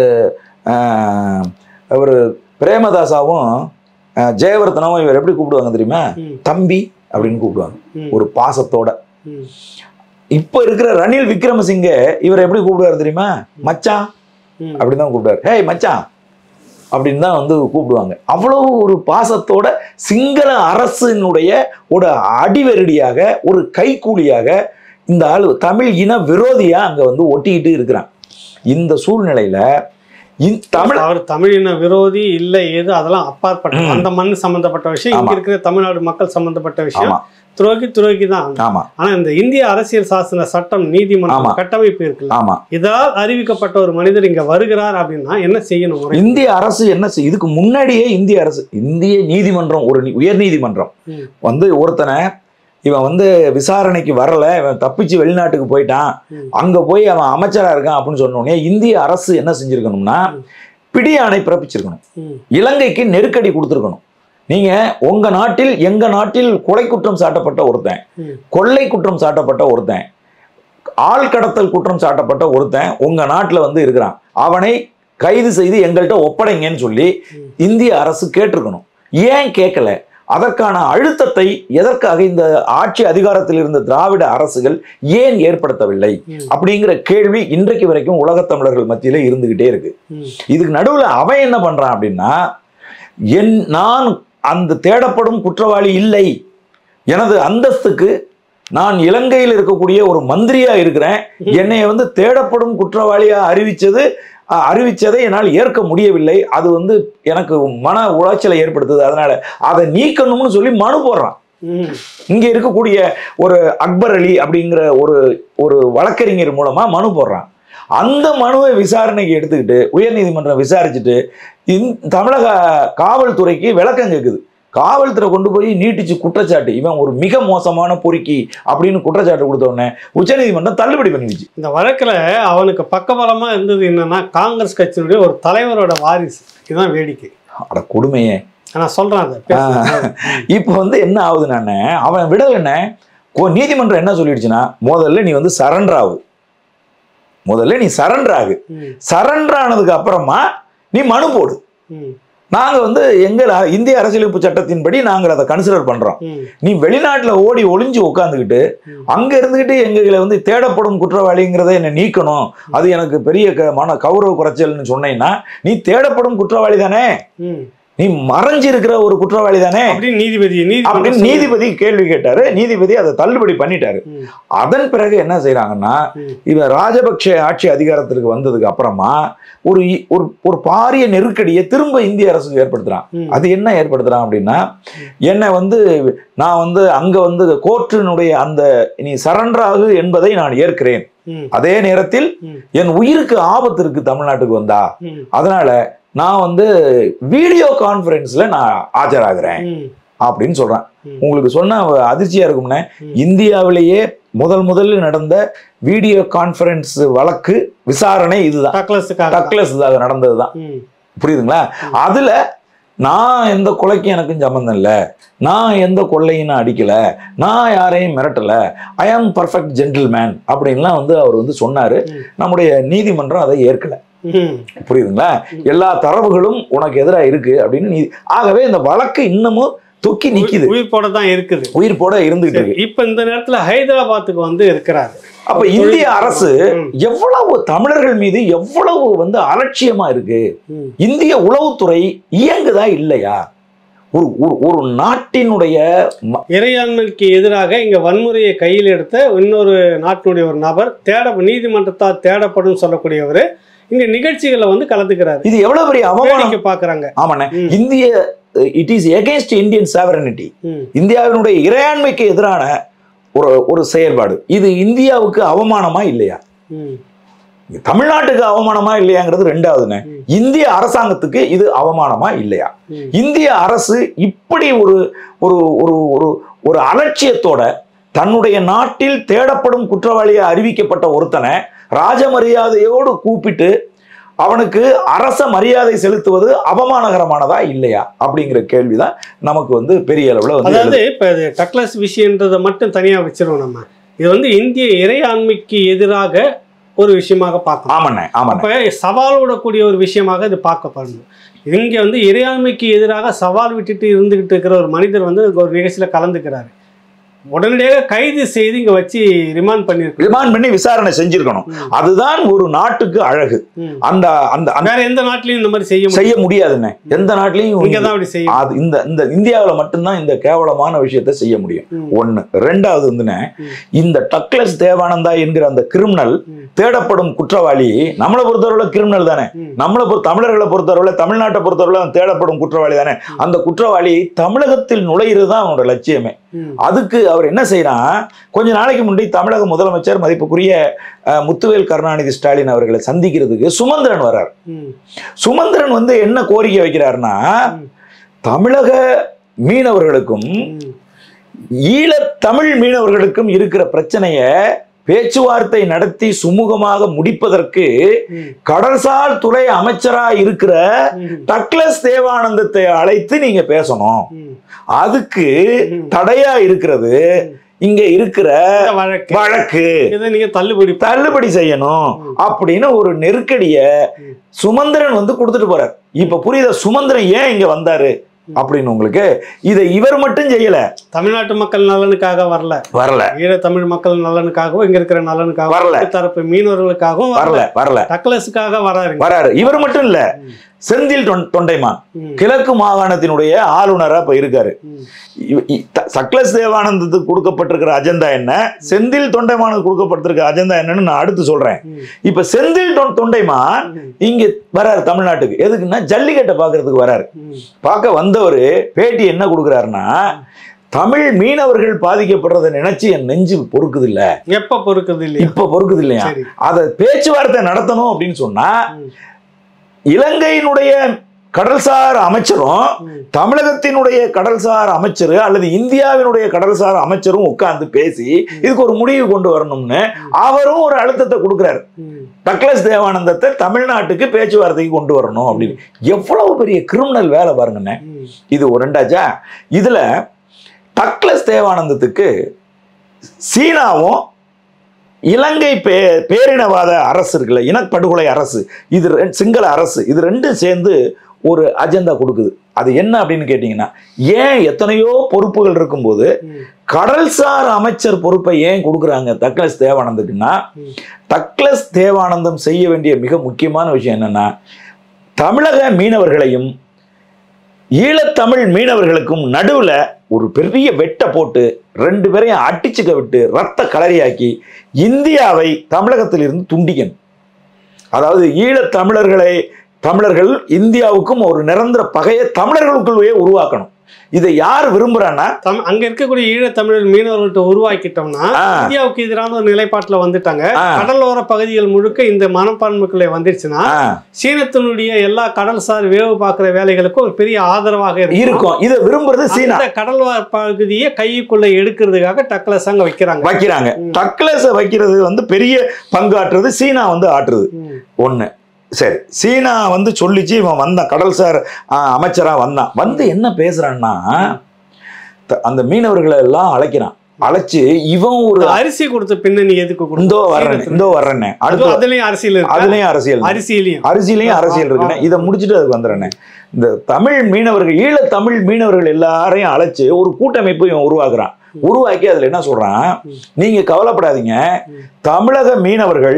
அவர் பிரேமதாசாவும் ஆஹ், ஜெயவர்தனாவும் இவர் எப்படி கூப்பிடுவாங்க தெரியுமா ம், தம்பி அப்படின்னு கூப்பிடுவாங்க ம், ஒரு பாசத்தோட ம், இப்ப இருக்கிற ரணில் விக்ரமசிங்க இவர் எப்படி கூப்பிடுவாரு தெரியுமா மச்சான் ம். அப்படின்னு தான் கூப்பிடுவாரு ஹேய் மச்சான் அப்படின்னு தான் வந்து கூப்பிடுவாங்க அவ்வளவு ஒரு பாசத்தோட சிங்கள அரசினுடைய ஒரு அடிவெரடியாக ஒரு கைக்கூலியாக இந்த ஆளு தமிழ் இன விரோதியா அங்க வந்து ஒட்டிக்கிட்டு இருக்கிறான் இந்த சூழ்நிலையில இந்த தமிழ் அவர் தமிழின விரோதி இல்ல ஏது அதெல்லாம் அப்பாற்பட்ட ம். அந்த மண் சம்பந்தப்பட்ட விஷயம் இங்க ஆமா. இருக்கிற தமிழ்நாடு மக்கள் சம்பந்தப்பட்ட விஷயம் ஆமா துரோகி துரோகி தான் ஆமா ஆனா இந்த இந்திய அரசியல் சாசன சட்டம் ஆமா. நீதிமன்றம் கட்டமைப்பு இருக்குல்ல ஆமா இதால் அறிவிக்கப்பட்ட ஒரு மனிதர் இங்க வருகிறார் அப்படின்னா என்ன செய்யணும் முறை இந்திய அரசு என்ன செய் இதுக்கு முன்னாடியே இந்திய அரசு இந்திய நீதிமன்றம் ஒரு நீ- உயர் நீதிமன்றம் ம். வந்து ஒருத்தனை இவன் வந்து விசாரணைக்கு வரல இவன் தப்பிச்சு வெளிநாட்டுக்கு போயிட்டான் ம். அங்க போய் அவன் அமைச்சரா இருக்கான் அப்படின்னு சொன்ன உடனே இந்திய அரசு என்ன செஞ்சிருக்கணும்னா ம். பிடியாணை பிறப்பிச்சிருக்கணும் ம், இலங்கைக்கு நெருக்கடி கொடுத்துருக்கணும் நீங்க உங்க நாட்டில் எங்க நாட்டில் கொலை குற்றம் சாட்டப்பட்ட ஒருத்தன் ம், கொள்ளை குற்றம் சாட்டப்பட்ட ஒருத்தன் ஆள் கடத்தல் குற்றம் சாட்டப்பட்ட ஒருத்தன் உங்க நாட்டுல வந்து இருக்கிறான் அவனை கைது செய்து எங்கள்கிட்ட ஒப்படைங்கன்னு சொல்லி ம். இந்திய அரசு கேட்டிருக்கணும் ஏன் கேட்கல அதற்கான அழுத்தத்தை எதற்காக இந்த ஆட்சி அதிகாரத்தில் இருந்த திராவிட அரசுகள் ஏன் ஏற்படுத்தவில்லை ம், அப்படிங்கிற கேள்வி இன்றைக்கு வரைக்கும் உலகத் தமிழர்கள் மத்தியில இருந்துகிட்டே இருக்கு ம், இதுக்கு நடுவுல அவன் என்ன பண்றான் அப்படின்னா என் நான் அந்த தேடப்படும் குற்றவாளி இல்லை எனது அந்தஸ்துக்கு நான் இலங்கையில் இருக்கக்கூடிய ஒரு மந்திரியா இருக்கிறேன் என்னைய வந்து தேடப்படும் குற்றவாளியா அறிவிச்சது அஹ், அறிவிச்சதை என்னால் ஏற்க முடியவில்லை அது வந்து எனக்கு மன உளைச்சலை ஏற்படுத்துது அதனால அதை நீக்கணும்னு சொல்லி மனு போடுறான் ம், இங்க இருக்கக்கூடிய ஒரு அக்பர் அலி அப்படிங்கிற ஒரு ஒரு வழக்கறிஞர் மூலமா மனு போடுறான் அந்த மனுவை விசாரணைக்கு எடுத்துக்கிட்டு உயர்நீதிமன்றம் விசாரிச்சுட்டு இந் தமிழக காவல்துறைக்கு விளக்கம் கேட்குது காவல்துறை கொண்டு போய் நீட்டிச்சு குற்றச்சாட்டு இவன் ஒரு மிக மோசமான பொறுக்கி அப்படின்னு குற்றச்சாட்டு கொடுத்த உடனே உச்சநீதிமன்றம் தள்ளுபடி பண்ணிடுச்சு இந்த வழக்குல அவனுக்கு பக்கபலமா இருந்தது என்னன்னா காங்கிரஸ் கட்சியினுடைய ஒரு தலைவரோட வாரிசு இதுதான் வேடிக்கை அட கொடுமையே நான் சொல்றேன் அதை பேசுறேன். இப்போ வந்து என்ன ஆகுது நானே அவன் விடலைன்னு கோ- நீதிமன்றம் என்ன சொல்லிடுச்சுன்னா முதல்ல நீ வந்து சரண்டர் ஆகு முதல்ல நீ சரண்டர் ஆகு ம், சரண்டர் ஆனதுக்கு அப்புறமா நீ மனு போடு ம், நாங்க வந்து எங்கள் அ- இந்திய அரசியலமைப்பு சட்டத்தின்படி நாங்கள் அதை கன்சிடர் பண்றோம் ம், நீ வெளிநாட்டுல ஓடி ஒளிஞ்சு உட்காந்துக்கிட்டு ம். அங்க இருந்துகிட்டு எங்களை வந்து தேடப்படும் குற்றவாளிங்கிறத என்னை நீக்கணும் அது எனக்கு பெரிய க- மன கௌரவ குறைச்சல்னு சொன்னீங்கன்னா நீ தேடப்படும் குற்றவாளி தானே ம். நீ மறைஞ்சு இருக்கிற ஒரு குற்றவாளி தானே அப்படின்னு நீதிபதி அப்படின்னு நீதிபதி நீதிபதி கேள்வி கேட்டாரு நீதிபதி அதை தள்ளுபடி பண்ணிட்டாரு ம், அதன் பிறகு என்ன செய்றாங்கன்னா ம், இவன் ராஜபக்ஷ ஆட்சி அதிகாரத்திற்கு வந்ததுக்கு அப்புறமா ஒரு இ- ஒரு ஒரு பாரிய நெருக்கடியை திரும்ப இந்திய அரசுக்கு ஏற்படுத்துறான் ம். அது என்ன ஏற்படுத்துறான் அப்படின்னா என்னை வந்து நான் வந்து அங்க வந்து கோர்ட்டினுடைய அந்த நீ சரண்டர் ஆகு என்பதை நான் ஏற்கிறேன் ம், அதே நேரத்தில் ம், என் உயிருக்கு ஆபத்து இருக்கு தமிழ்நாட்டுக்கு வந்தா ம், அதனால நான் வந்து வீடியோ கான்ஃபரன்ஸ்ல நான் ஆஜராகிறேன் ம். அப்படின்னு சொல்றான் ம். உங்களுக்கு சொன்னா அதிர்ச்சியா இருக்கும்னே ம். இந்தியாவிலேயே முதல் முதல்ல நடந்த வீடியோ கான்ஃபரன்ஸ் வழக்கு விசாரணை இதுதான் டக்ளஸுக்காக தான். டக்ளஸ் அது நடந்ததுதான் ம், புரியுதுங்களா அதுல நான் எந்த கொலைக்கும் எனக்கும் சம்மந்தம் இல்லை நான் எந்த கொள்ளையும் நான் அடிக்கல நான் யாரையும் மிரட்டல ஐ ஆம் பர்ஃபெக்ட் ஜென்டில்மேன் அப்படின்லாம் வந்து அவர் வந்து சொன்னாரு ம். நம்முடைய நீதிமன்றம் அதை ஏற்கல ம், புரியுதுங்களா எல்லா தரவுகளும் உனக்கு எதிராக இருக்கு அப்படின்னு நீ ஆகவே இந்த வழக்கு இன்னமும் தொக்கி நிக்குது உயிர் போட தான் இருக்குது உயிர் போட இருந்துகிட்டு சரி, இருக்கு இப்ப இந்த நேரத்துல ஹைதராபாத்துக்கு வந்து இருக்கிறாரு அப்ப இந்திய அரசு ம், எவ்வளவு தமிழர்கள் மீது எவ்வளவு வந்து அலட்சியமா இருக்கு ம், இந்திய உளவுத்துறை இயங்குதா இல்லையா ஒரு ஒரு ஒரு நாட்டினுடைய ம- இறையாண்மைக்கு எதிராக இங்க வன்முறையை கையில் எடுத்த இன்னொரு நாட்டினுடைய ஒரு நபர் தேட நீதிமன்றத்தால் தேடப்படும் சொல்லக்கூடியவர் இங்க நிகழ்ச்சிகளை வந்து கலந்துக்கிறாரு இது எவ்வளவு பெரிய அவமானம் வேடிக்கை பாக்குறாங்க ஆமாண்ணே ம். இந்திய it is against Indian sovereignty ம், இந்தியாவினுடைய இறையாண்மைக்கு எதிரான ஒரு ஒரு செயல்பாடு இது இந்தியாவுக்கு அவமானமா இல்லையா ம், தமிழ்நாட்டுக்கு அவமானமா இல்லையாங்கிறது ரெண்டாவதுண்ணே ம். இந்திய அரசாங்கத்துக்கு இது அவமானமா இல்லையா ம், இந்திய அரசு இப்படி ஒரு ஒரு ஒரு ஒரு ஒரு அலட்சியத்தோட தன்னுடைய நாட்டில் தேடப்படும் குற்றவாளியை அறிவிக்கப்பட்ட ஒருத்தனை ராஜமரியாதையோடு கூப்பிட்டு அவனுக்கு அரச மரியாதை செலுத்துவது அவமானகரமானதா இல்லையா அப்படிங்கிற கேள்விதான் நமக்கு வந்து பெரிய அளவுல வந்து அதாவது இப்ப இது டக்ளஸ் விஷயன்றதை மட்டும் தனியா வச்சிருவோம் நம்ம இது வந்து இந்திய இறையாண்மைக்கு எதிராக ஒரு விஷயமாக பார்க்கணும் ஆமாண்ணே ஆமாண்ணே அப்ப சவால் விடக்கூடிய ஒரு விஷயமாக இது பார்க்கப்படணும் இங்க வந்து இறையாண்மைக்கு எதிராக சவால் விட்டுட்டு இருந்துகிட்டு இருக்கிற ஒரு மனிதர் வந்து ஒரு நிகழ்ச்சியில கலந்துக்கிறாரு உடனடியாக கைது செய்து இங்க வச்சு ரிமாண்ட் பண்ணிருக்கு ரிமாண்ட் பண்ணி விசாரணை செஞ்சிருக்கணும் அதுதான் ஒரு நாட்டுக்கு அழகு அந்த அந்த அந்த வேற எந்த நாட்டிலையும் இந்த மாதிரி செய்ய முடியும் செய்ய முடியாதுண்ணே எந்த நாட்டிலையும் இங்க தான் அப்படி செய்யும் அது இந்த இந்த இந்தியாவில் மட்டும்தான் இந்த கேவலமான விஷயத்தை செய்ய முடியும் ம். ஒண்ணு ரெண்டாவது வந்துண்ணே ம். இந்த டக்ளஸ் தேவானந்தா என்கிற அந்த கிரிமினல் ம். தேடப்படும் குற்றவாளி நம்மளை பொறுத்தவரை கிரிமினல் தானே ம். நம்மளை பொறுத்த தமிழர்களை பொறுத்தவரை தமிழ்நாட்டை பொறுத்தவரை அவன் தேடப்படும் குற்றவாளி தானே அந்த குற்றவாளி தமிழகத்தில் நுழையிறது தான் அவனோட லட்சியமே ம். அதுக்கு அவர் என்ன செய்யறான் கொஞ்ச நாளைக்கு முன்னாடி தமிழக முதலமைச்சர் மதிப்புக்குரிய அஹ், முத்துவேல் கருணாநிதி ஸ்டாலின் அவர்களை சந்திக்கிறதுக்கு சுமந்திரன் வர்றார் ம். சுமந்திரன் வந்து என்ன கோரிக்கை வைக்கிறாருன்னா ம். தமிழக மீனவர்களுக்கும் ம். ஈழத் தமிழ் மீனவர்களுக்கும் இருக்கிற பிரச்சனைய பேச்சுவார்த்தை நடத்தி சுமூகமாக முடிப்பதற்கு ம். கடல்சார் துறை அமைச்சரா இருக்கிற ம். டக்ளஸ் தேவானந்தத்தை அழைத்து நீங்க பேசணும் ம். அதுக்கு ம். தடையா இருக்கிறது இங்க இருக்கிற இந்த வழக்கு வழக்கு இதை நீங்க தள்ளுபடி ப- தள்ளுபடி செய்யணும் ம். அப்படின்னு ஒரு நெருக்கடிய ம். சுமந்திரன் வந்து கொடுத்துட்டு போறார் இப்ப புரியுதா சுமந்திரன் ஏன் இங்க வந்தாரு அப்படின்னு உங்களுக்கு இதை இவர் மட்டும் செய்யல தமிழ்நாட்டு மக்கள் நலனுக்காக வரல வரல ஈழ தமிழ் மக்கள் நலனுக்காகவும் இங்க இருக்கிற நலனுக்காகவும் வரல. இரு தரப்பு மீனவர்களுக்காகவும் வரல வரல டக்ளஸுக்காக வராருங்க வராரு இவர் மட்டும் இல்ல ம். செந்தில் தொண்- தொண்டைமான் ம். கிழக்கு மாகாணத்தினுடைய ஆளுநரா இப்ப இருக்காரு ம். இவ- இ- த- சக்லஸ் தேவானந்தத்துக்கு கொடுக்கப்பட்டிருக்கிற அஜெண்டா என்ன செந்தில் தொண்டைமானுக்கு கொடுக்கப்பட்டிருக்க அஜெண்டா என்னன்னு நான் அடுத்து சொல்றேன் ம். இப்ப செந்தில் தொண்- தொண்டைமான் ம். இங்க வராரு தமிழ்நாட்டுக்கு எதுக்குன்னா ஜல்லிக்கட்டை பாக்குறதுக்கு வராரு ம். பார்க்க வந்தவர் பேட்டி என்ன கொடுக்குறாருன்னா தமிழ் மீனவர்கள் பாதிக்கப்படுறதை நினைச்சு என் நெஞ்சு பொறுக்குது இல்ல எப்ப பொறுக்குது இல்லையா இப்ப பொறுக்குது இல்லையா சரி அதை பேச்சுவார்த்தை நடத்தணும் அப்படின்னு சொன்னா ம். இலங்கையினுடைய கடல்சார் அமைச்சரும் ம். தமிழகத்தினுடைய கடல்சார் அமைச்சர் அல்லது இந்தியாவினுடைய கடல்சார் அமைச்சரும் உட்கார்ந்து பேசி இதுக்கு ஒரு முடிவு கொண்டு வரணும்னு அவரும் ஒரு அழுத்தத்தை கொடுக்குறாரு ம். டக்ளஸ் தேவானந்தத்தை தமிழ்நாட்டுக்கு பேச்சுவார்த்தைக்கு கொண்டு வரணும் அப்படின்னு எவ்வளவு பெரிய கிரிமினல் வேலை பாருங்கண்ணே ம். இது ஒரு ரெண்டாச்சா இதுல டக்ளஸ் தேவானந்தத்துக்கு சீனாவும் இலங்கை பே பேரினவாத அரசு இருக்குல்ல இனப்படுகொலை அரசு இது ரெ- சிங்கள அரசு இது ரெண்டும் சேர்ந்து ஒரு அஜெண்டா கொடுக்குது அது என்ன அப்படின்னு கேட்டிங்கன்னா ஏன் எத்தனையோ பொறுப்புகள் இருக்கும்போது ம். கடல்சார் அமைச்சர் பொறுப்பை ஏன் கொடுக்குறாங்க டக்ளஸ் தேவானந்துக்குன்னா ம். டக்ளஸ் தேவானந்தம் செய்ய வேண்டிய மிக முக்கியமான விஷயம் என்னன்னா தமிழக மீனவர்களையும் ஈழத்தமிழ் மீனவர்களுக்கும் நடுவுல ஒரு பெரிய வெட்டை போட்டு ரெண்டு பேரையும் அடிச்சுக்க விட்டு ரத்த கலரியாக்கி இந்தியாவை தமிழகத்திலிருந்து துண்டிக்கணும் அதாவது ஈழத் தமிழர்களை தமிழர்கள் இந்தியாவுக்கும் ஒரு நிரந்தர பகையை தமிழர்களுக்குள்ளேயே உருவாக்கணும் இதை யார் விரும்புறான்னா தம் அங்க இருக்கக்கூடிய ஈழத்தமிழர் மீனவர்கள்ட்ட உருவாக்கிட்டோம்னா ஆ, இந்தியாவுக்கு எதிரான ஒரு நிலைப்பாட்டுல வந்துட்டாங்க ஆ. கடலோர பகுதிகள் முழுக்க இந்த மனப்பான்மைக்குள்ளே வந்துருச்சுன்னா ஆ, சீனத்தினுடைய எல்லா கடல்சார் வேவு பார்க்குற வேலைகளுக்கும் ஒரு பெரிய ஆதரவாக இருக்கும் இருக்கும் இதை விரும்புறது சீனா அந்த கடல்வார் பகுதியை கைக்குள்ள எடுக்கிறதுக்காக டக்ளஸ் அங்க வைக்கிறாங்க வைக்கிறாங்க ம். டக்லஸை வைக்கிறது வந்து பெரிய பங்காற்றுறது சீனா வந்து ஆற்றுது ம். ஒண்ணு சரி சீனா வந்து சொல்லிச்சு இவன் வந்தான் கடல்சார் ஆ, அமைச்சரா வந்தான் வந்து என்ன பேசுறான்னா த- அந்த மீனவர்களை எல்லாம் அழைக்கிறான் அழைச்சு இவன் ஒரு இந்த அரிசி கொடுத்த பின்னணி எதுக்கு கொடுத்தோம் இந்தோ வர்றேன் இந்தோ வர்றேனே அடுத்து அதுலயும் அரசியல் இருக்கு அதுலயும் அரசியல் அரிசியிலையும் அரசியலையும் அரசியல் இருக்குண்ணே இதை முடிச்சுட்டு அதுக்கு வந்துடுறேனே இந்த தமிழ் மீனவர்கள் ஈழத் தமிழ் மீனவர்கள் எல்லாரையும் அழைச்சு ஒரு கூட்டமைப்பு இவன் உருவாக்குறான் உருவாக்கி அதுல என்ன சொல்றான் ம். நீங்க கவலைப்படாதீங்க ம். தமிழக மீனவர்கள்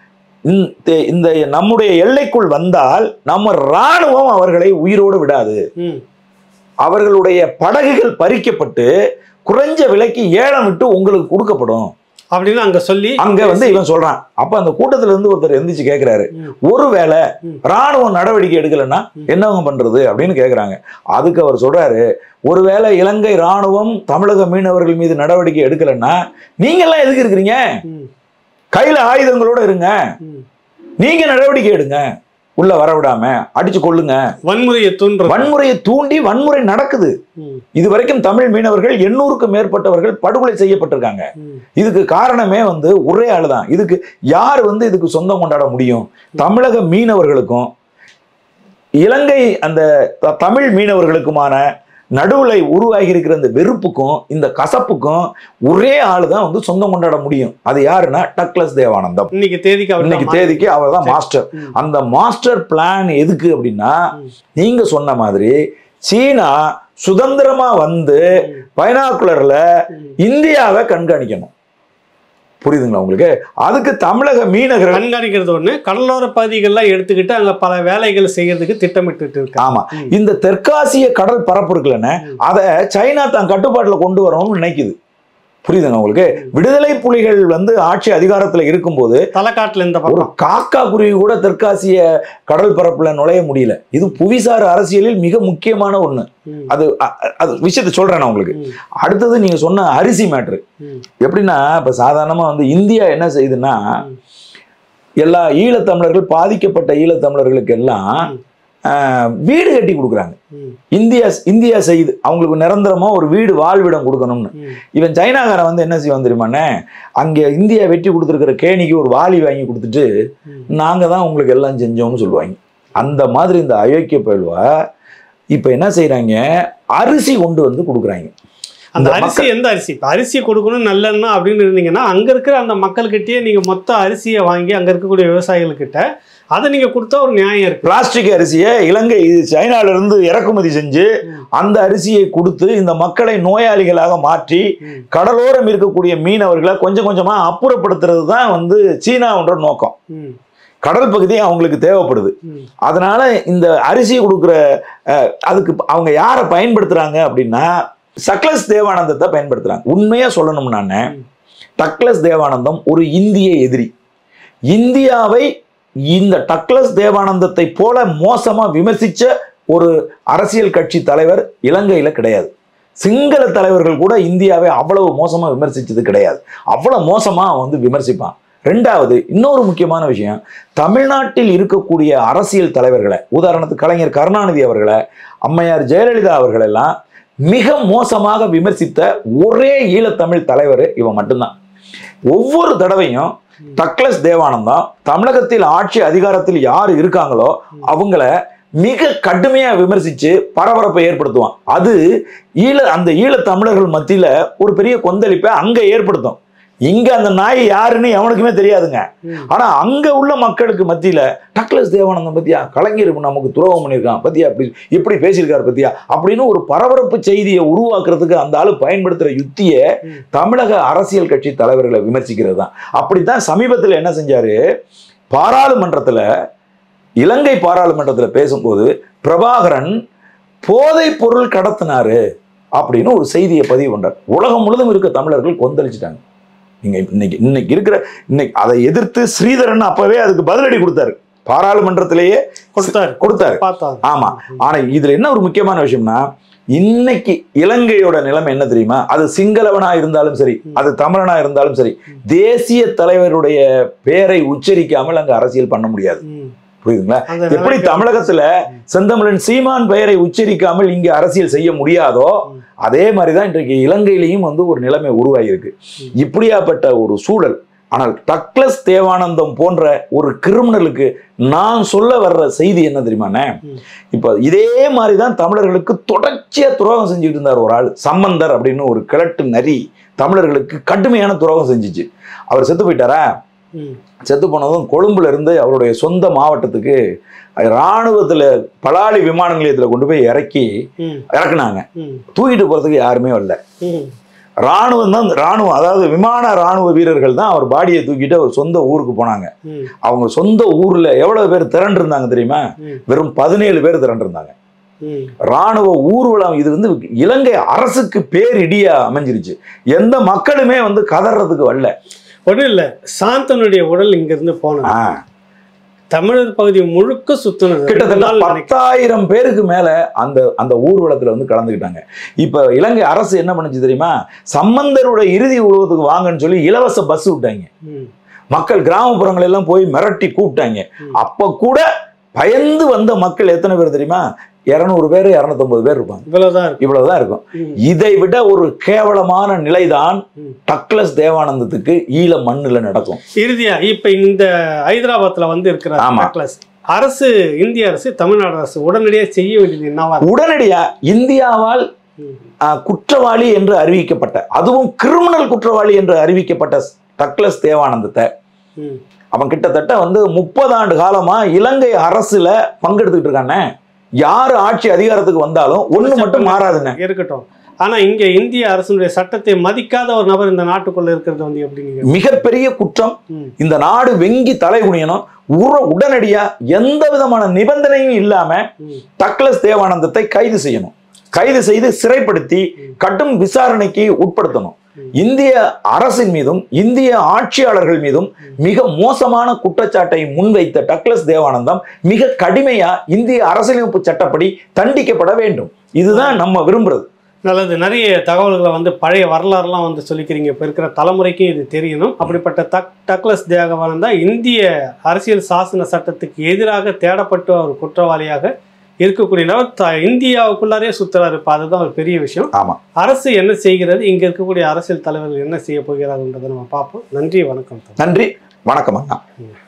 இந்த இந்த நம்முடைய எல்லைக்குள் வந்தால் நம்ம ராணுவம் அவர்களை உயிரோடு விடாது ம். அவர்களுடைய படகுகள் பறிக்கப்பட்டு குறைஞ்ச விலைக்கு ஏலம் விட்டு உங்களுக்கு கொடுக்கப்படும் அப்படின்னு அங்க சொல்லி அங்க வந்து இவன் சொல்றான் அப்ப அந்த கூட்டத்துல இருந்து ஒருத்தர் எந்திரிச்சு கேக்குறாரு ம். ஒருவேளை ம். ராணுவம் நடவடிக்கை எடுக்கலைன்னா ம். என்னவங்க பண்றது அப்படின்னு கேக்குறாங்க அதுக்கு அவர் சொல்றாரு ஒருவேளை இலங்கை ராணுவம் தமிழக மீனவர்கள் மீது நடவடிக்கை எடுக்கலைன்னா நீங்க எல்லாம் எதுக்கு இருக்கிறீங்க ம். கையில ஆயுதங்களோட இருங்க ம். நீங்க நடவடிக்கை எடுங்க உள்ள வர விடாம அடிச்சு கொள்ளுங்க வன்முறையை தூண்டுறது வன்முறையை தூண்டி வன்முறை நடக்குது ம். இது வரைக்கும் தமிழ் மீனவர்கள் எண்ணூறுக்கும் மேற்பட்டவர்கள் படுகொலை செய்யப்பட்டிருக்காங்க ம். இதுக்கு காரணமே வந்து ஒரே ஆளு தான் இதுக்கு யார் வந்து இதுக்கு சொந்தம் கொண்டாட முடியும் தமிழக மீனவர்களுக்கும் இலங்கை அந்த த- தமிழ் மீனவர்களுக்குமான நடுவுல உருவாகி இருக்கிற இந்த வெறுப்புக்கும் இந்த கசப்புக்கும் ஒரே ஆளு தான் வந்து சொந்தம் கொண்டாட முடியும் அது யாருன்னா டக்ளஸ் தேவானந்தம் இன்னைக்கு தேதிக்கு அவர் இன்னைக்கு தேதிக்கு அவர் தான் மாஸ்டர் ம். அந்த மாஸ்டர் பிளான் எதுக்கு அப்படின்னா ம். நீங்க சொன்ன மாதிரி சீனா சுதந்திரமா வந்து பைனாக்குலர்ல இந்தியாவை கண்காணிக்கணும் புரியுதுங்களா உங்களுக்கு அதுக்கு தமிழக மீனவர்கள் கண்காணிக்கிறது ஒண்ணு கடலோர பகுதிகள்லாம் எடுத்துக்கிட்டு அங்க பல வேலைகள் செய்யறதுக்கு திட்டமிட்டு இருக்காங்க ஆமா ம். இந்த தெற்காசிய கடல் பரப்பு இருக்குல்லண்ணே ம். அதை சைனா தான் கட்டுப்பாட்டுல கொண்டு வரணும்னு நினைக்குது புரியுதுங்க உங்களுக்கு விடுதலை புலிகள் வந்து ஆட்சி அதிகாரத்துல இருக்கும்போது தலைக்காட்டுல இந்த ஒரு பக்கம் காக்கா குருவி கூட தெற்காசிய கடல் பரப்புல நுழைய முடியல இது புவிசார் அரசியலில் மிக முக்கியமான ஒண்ணு ம். அது அ- அ- அது விஷயத்தை சொல்றேன் நான் உங்களுக்கு ம். அடுத்தது நீங்க சொன்ன அரிசி மேட்ரு ம். எப்படின்னா இப்ப சாதாரணமா வந்து இந்தியா என்ன செய்யுதுன்னா ம். எல்லா ஈழத்தமிழர்கள் பாதிக்கப்பட்ட ஈழத்தமிழர்களுக்கு எல்லாம் ம். ஆஹ், வீடு கட்டி கொடுக்குறாங்க ம். இந்தியா இந்தியா செய்யுது அவங்களுக்கு நிரந்தரமா ஒரு வீடு வாழ்விடம் கொடுக்கணும்னு ம். இவன் சைனாக்காரன் வந்து என்ன செய்வான் தெரியுமாண்ணே அங்கே இந்தியா வெட்டி கொடுத்துருக்கிற கேணிக்கு ஒரு வாளி வாங்கி கொடுத்துட்டு ம். நாங்க தான் உங்களுக்கு எல்லாம் செஞ்சோம்னு சொல்லுவாங்க அந்த மாதிரி இந்த அயோக்கிய பயில்வா இப்ப என்ன செய்றாங்க அரிசி கொண்டு வந்து கொடுக்குறாங்க அந்த இந்த அரிசி எந்த அரிசி இப்ப அரிசி கொடுக்கணும் நல்லெண்ணெய் அப்படின்னு இருந்தீங்கன்னா அங்க இருக்கிற அந்த மக்கள்கிட்டயே நீங்க மொத்த அரிசியை வாங்கி அங்க இருக்கக்கூடிய விவசாயிகள்கிட்ட அதை நீங்க கொடுத்தா ஒரு நியாயம் இருக்கு பிளாஸ்டிக் அரிசியை இலங்கை இது சைனால இருந்து இறக்குமதி செஞ்சு ம். அந்த அரிசியை கொடுத்து இந்த மக்களை நோயாளிகளாக மாற்றி ம். கடலோரம் இருக்கக்கூடிய மீனவர்களை கொஞ்சம் கொஞ்சமா அப்புறப்படுத்துறது தான் வந்து சீனாவோட நோக்கம் ம். கடல் பகுதி அவங்களுக்கு தேவைப்படுது ம். அதனால இந்த அரிசி கொடுக்குற அஹ், அதுக்கு அவங்க யாரை பயன்படுத்துறாங்க அப்படின்னா சக்லஸ் தேவானந்தத்தை பயன்படுத்துறாங்க உண்மையா சொல்லணும் நான் ம். டக்ளஸ் தேவானந்தம் ஒரு இந்திய எதிரி இந்தியாவை இந்த டக்ளஸ் தேவானந்தத்தை போல மோசமா விமர்சிச்ச ஒரு அரசியல் கட்சி தலைவர் இலங்கையில கிடையாது சிங்கள தலைவர்கள் கூட இந்தியாவை அவ்வளவு மோசமா விமர்சிச்சது கிடையாது அவ்வளவு மோசமா அவன் வந்து விமர்சிப்பான் ரெண்டாவது இன்னொரு முக்கியமான விஷயம் தமிழ்நாட்டில் இருக்கக்கூடிய அரசியல் தலைவர்களை உதாரணத்துக்கு கலைஞர் கருணாநிதி அவர்களை அம்மையார் ஜெயலலிதா அவர்களெல்லாம் மிக மோசமாக விமர்சித்த ஒரே ஈழத்தமிழ் தலைவர் இவன் மட்டும்தான் ஒவ்வொரு தடவையும் டக்ளஸ் தேவானந்தம் தமிழகத்தில் ஆட்சி அதிகாரத்தில் யார் இருக்காங்களோ அவங்கள மிக கடுமையா விமர்சிச்சு பரபரப்பை ஏற்படுத்துவான் அது ஈழ அந்த ஈழத் தமிழர்கள் மத்தியில ஒரு பெரிய கொந்தளிப்பை அங்க ஏற்படுத்தும் இங்க அந்த நாய் யாருன்னு எவனுக்குமே தெரியாதுங்க ம். ஆனா அங்க உள்ள மக்களுக்கு மத்தியில டக்ளஸ் தேவானந்தம் பத்தியா கலைஞர் நமக்கு துரோகம் பண்ணியிருக்கான் பத்தியா அப்படி இப்படி பேசியிருக்காரு பத்தியா அப்படின்னு ஒரு பரபரப்பு செய்தியை உருவாக்குறதுக்கு அந்த ஆளு பயன்படுத்துற யுத்தியை ம். தமிழக அரசியல் கட்சி தலைவர்களை விமர்சிக்கிறது தான் அப்படித்தான் சமீபத்தில் என்ன செஞ்சாரு பாராளுமன்றத்துல இலங்கை பாராளுமன்றத்துல பேசும்போது பிரபாகரன் போதைப் பொருள் கடத்தினாரு அப்படின்னு ஒரு செய்தியை பதிவு பண்றார் உலகம் முழுதும் இருக்க தமிழர்கள் கொந்தளிச்சிட்டாங்க நீங்க இன்னைக்கு இன்னைக்கு இருக்கிற இன்னைக்கு அதை எதிர்த்து ஸ்ரீதரன் அப்பவே அதுக்கு பதிலடி கொடுத்தாரு பாராளுமன்றத்திலேயே கொடுத்தாரு கொடுத்தாரு பார்த்தா ஆமா ஆனா இதுல என்ன ஒரு முக்கியமான விஷயம்னா இன்னைக்கு இலங்கையோட நிலைமை என்ன தெரியுமா அது சிங்களவனா இருந்தாலும் சரி அது தமிழனா இருந்தாலும் சரி தேசிய தலைவருடைய பெயரை உச்சரிக்காமல் அங்க அரசியல் பண்ண முடியாது ம். புரியுதுங்களா அந்த எப்படி நிலைக்கு- தமிழகத்துல செந்தமிழன் சீமான் பெயரை உச்சரிக்காமல் இங்க அரசியல் செய்ய முடியாதோ ம். அதே மாதிரிதான் இன்றைக்கு இலங்கையிலையும் வந்து ஒரு நிலைமை உருவாகியிருக்கு ம். இப்படியாப்பட்ட ஒரு சூழல் ஆனால் டக்ளஸ் தேவானந்தம் போன்ற ஒரு கிரிமினலுக்கு நான் சொல்ல வர்ற செய்தி என்ன தெரியுமாண்ணே ம். இப்போ இதே மாதிரி தான் தமிழர்களுக்கு தொடர்ச்சியா துரோகம் செஞ்சுட்டு இருந்தார் ஒரு ஆள் சம்பந்தர் அப்படின்னு ஒரு கிழட்டு நரி தமிழர்களுக்கு கடுமையான துரோகம் செஞ்சுச்சு அவர் செத்து போயிட்டாரா ம். செத்து போனதும் கொழும்புல இருந்து அவருடைய சொந்த மாவட்டத்துக்கு இராணுவத்துல பலாலி விமான நிலையத்துல கொண்டு போய் இறக்கி ம். இறக்குனாங்க ம். தூக்கிட்டு போறதுக்கு யாருமே வரல ம். ராணுவம் தான் ராணுவம் அதாவது விமான ராணுவ வீரர்கள் தான் அவர் பாடியை தூக்கிட்டு அவர் சொந்த ஊருக்கு போனாங்க ம். அவங்க சொந்த ஊர்ல எவ்வளவு பேர் திரண்டு இருந்தாங்க தெரியுமா ம். வெறும் பதினேழு பேர் திரண்டு இருந்தாங்க ம். ராணுவ ஊர்வலம் இது வந்து இலங்கை அரசுக்கு பேரிடியா அமைஞ்சிருச்சு எந்த மக்களுமே வந்து கதறதுக்கு வரல ஒன்றும் இல்லை சாந்தனுடைய உடல் இங்கிருந்து போனது ஆ, தமிழர் பகுதி முழுக்க சுத்தினது கிட்டத்தட்ட நாள் நினைக்கிறேன். பத்தாயிரம் பேருக்கு மேல அந்த அந்த ஊர்வலத்துல வந்து கலந்துக்கிட்டாங்க இப்ப இலங்கை அரசு என்ன பண்ணுச்சு தெரியுமா சம்பந்தரோட இறுதி உருவத்துக்கு வாங்கன்னு சொல்லி இலவச பஸ் விட்டாங்க ம். மக்கள் கிராமப்புறங்கள் எல்லாம் போய் மிரட்டி கூப்பிட்டாங்க ம். அப்ப கூட பயந்து வந்த மக்கள் எத்தனை பேர் தெரியுமா இருநூறு பேர் இருநூத்தொன்பது பேர் இருப்பாங்க இவ்வளவுதான் இருக்கு இவ்வளவுதான் இருக்கும் ம். இதை விட ஒரு கேவலமான நிலைதான் ம். டக்ளஸ் தேவானந்தத்துக்கு ஈழ மண்ணுல நடக்கும் இறுதியா இப்ப இந்த ஹைதராபாத்ல வந்து இருக்கிற ஆமா. necklace, அரசு இந்திய அரசு தமிழ்நாடு அரசு உடனடியாக செய்ய வேண்டியது என்னவா இருக்கு? உடனடியா இந்தியாவால் ம். ஆஹ், குற்றவாளி என்று அறிவிக்கப்பட்ட அதுவும் கிரிமினல் குற்றவாளி என்று அறிவிக்கப்பட்ட டக்ளஸ் தேவானந்தத்தை ம். அவன் கிட்டத்தட்ட வந்து முப்பது ஆண்டு காலமா இலங்கை அரசுல பங்கெடுத்துக்கிட்டு இருக்கானே யாரு ஆட்சி அதிகாரத்துக்கு வந்தாலும் ஒண்ணு மட்டும் மாறாதுங்க இருக்கட்டும் ஆனா இங்க இந்திய அரசுடைய சட்டத்தை மதிக்காத ஒரு நபர் இந்த நாட்டுக்குள்ள இருக்கிறது வந்து எப்படிங்க மிகப்பெரிய குற்றம் ம். இந்த நாடு வெங்கி தலை குனியணும் உர உடனடியா எந்த விதமான நிபந்தனையும் இல்லாம ம். டக்ளஸ் தேவானந்தத்தை கைது செய்யணும் கைது செய்து சிறைப்படுத்தி கடும் விசாரணைக்கு உட்படுத்தணும் ம். இந்திய அரசின் மீதும் இந்திய ஆட்சியாளர்கள் மீதும் மிக மோசமான குற்றச்சாட்டை முன்வைத்த டக்ளஸ் தேவானந்தம் மிக கடுமையா இந்திய அரசியலமைப்பு சட்டப்படி தண்டிக்கப்பட வேண்டும் இதுதான் நம்ம விரும்புறது நல்லது நிறைய தகவல்களை வந்து பழைய வரலாறுலாம் வந்து சொல்லிக்கிறீங்க இப்போ இருக்கிற தலைமுறைக்கு இது தெரியணும் அப்படிப்பட்ட தக் டக்ளஸ் தேகவானந்த் தான் இந்திய அரசியல் சாசன சட்டத்துக்கு எதிராக தேடப்பட்ட ஒரு குற்றவாளியாக இருக்கக்கூடிய நபர் த இந்தியாவுக்குள்ளாரே சுத்துறாரு இப்போ அதுதான் ஒரு பெரிய விஷயம் ஆமா அரசு என்ன செய்கிறது இங்க இருக்கக்கூடிய அரசியல் தலைவர்கள் என்ன செய்ய போகிறார்கள்ன்றதை நம்ம பார்ப்போம் நன்றி வணக்கம் நன்றி வணக்கம் அண்ணா